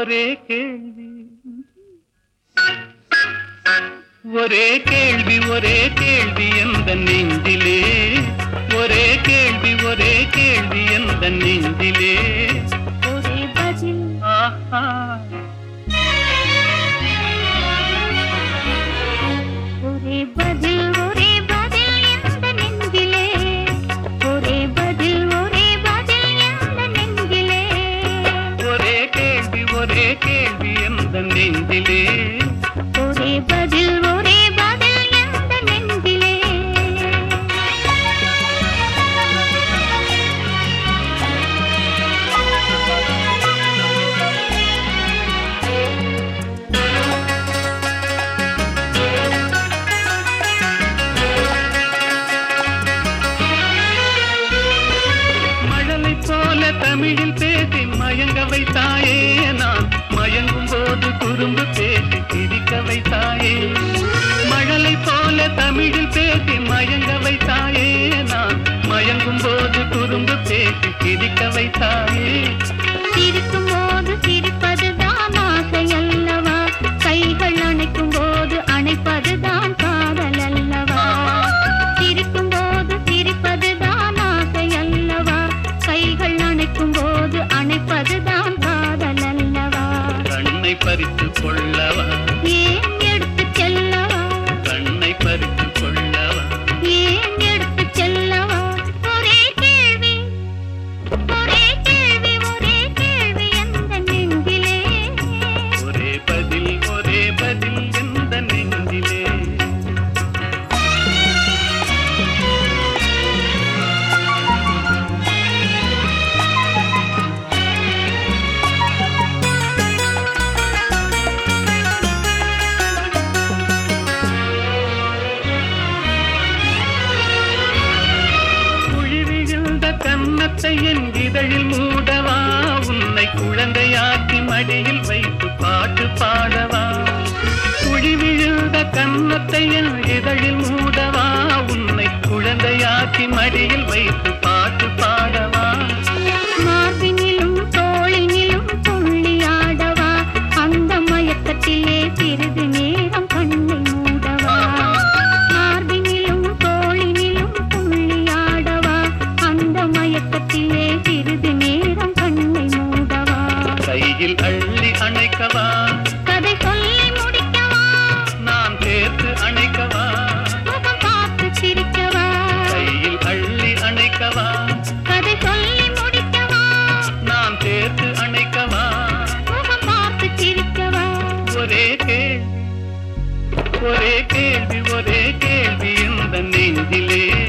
ஒரே கேள்வி ஒரே கேள்வி ஒரே கேள்வி எந்த நெஞ்சிலே ஒரே கேள்வி ஒரே கேள்வி எந்த நெஞ்சிலே ஒரே பதில் ஆஹா ஒரே பதில் ஒரே பதில் எந்த நெஞ்சிலே ஒரே பதில் ஒரே பதில் எந்த நெஞ்சிலே ஒரே கேள்வி ஒரே கேள்வி எந்த நெஞ்சிலே ஒரே பதில் ஒரே பதில் எந்த நெஞ்சிலே மழலை போல தமிழில் பேசி மயங்க வைத்தாயே நான் மயங்கும் போது குறும்பு பேசி சிரிக்க வைத்தாயே மழலை போல தமிழில் பேசி மயங்க வைத்தாயே நான் மயங்கும் போது குறும்பு பேசி சிரிக்க வைத்தாயே சிரிக்கும் போது சிரிப்பதுதான் ஆசை அல்லவா கைகள் அணைக்கும் போது அணைப்பதுதான் காதல் அல்லவா சிரிக்கும் போது சிரிப்பதுதான் ஆசை அல்லவா கைகள் அணைக்கும் போது அணைப்பதுதான் காதல் அல்லவா கண்ணை பறித்து கொள்ளவா ஏன் எடுத்துச் செல்லவா கண்ணை பறித்து கொள்ளவா ஏன் எடுத்துச் செல்லவா ஒரே கேள்வி ஒரே கேள்வி ஒரே கேள்வி எந்த நெஞ்சிலே ஒரே பதில் ஒரே பதில் எந்த நெஞ்சிலே குழி விழுந்த கன்னத்தை என் இதழில் மூடவா உன்னை குழந்தையாக்கி மடியில் வைத்து பாட்டு பாடவா குழி விழுந்த கன்னத்தை என் இதழில் மூடவா உன்னை குழந்தையாக்கி மடியில் வைத்து பாட்டு பாடவா மார்பினிலும் தோளினிலும் துள்ளியாடவா அந்த மயக்கத்திலே சிறிது நேரம் கண்ணை மூடவா மார்பினிலும் தோளினிலும் துள்ளியாடவா அந்த மயக்கத்திலே சிறிது நேரம் கண்ணை மூடவா கையில் அள்ளி அணைக்கவா கதை சொல்லி முடிக்கவா நான் சேர்த்து அணைக்கவா முகம் பார்த்து சிரிக்கவா கையில் அள்ளி அணைக்கவா கதை சொல்லி முடிக்கவா நான் சேர்த்து அணைக்கவா முகம் பார்த்து சிரிக்கவா ஒரே கேள்வி ஒரே கேள்வி ஒரே கேள்வி இந்த நெஞ்சிலே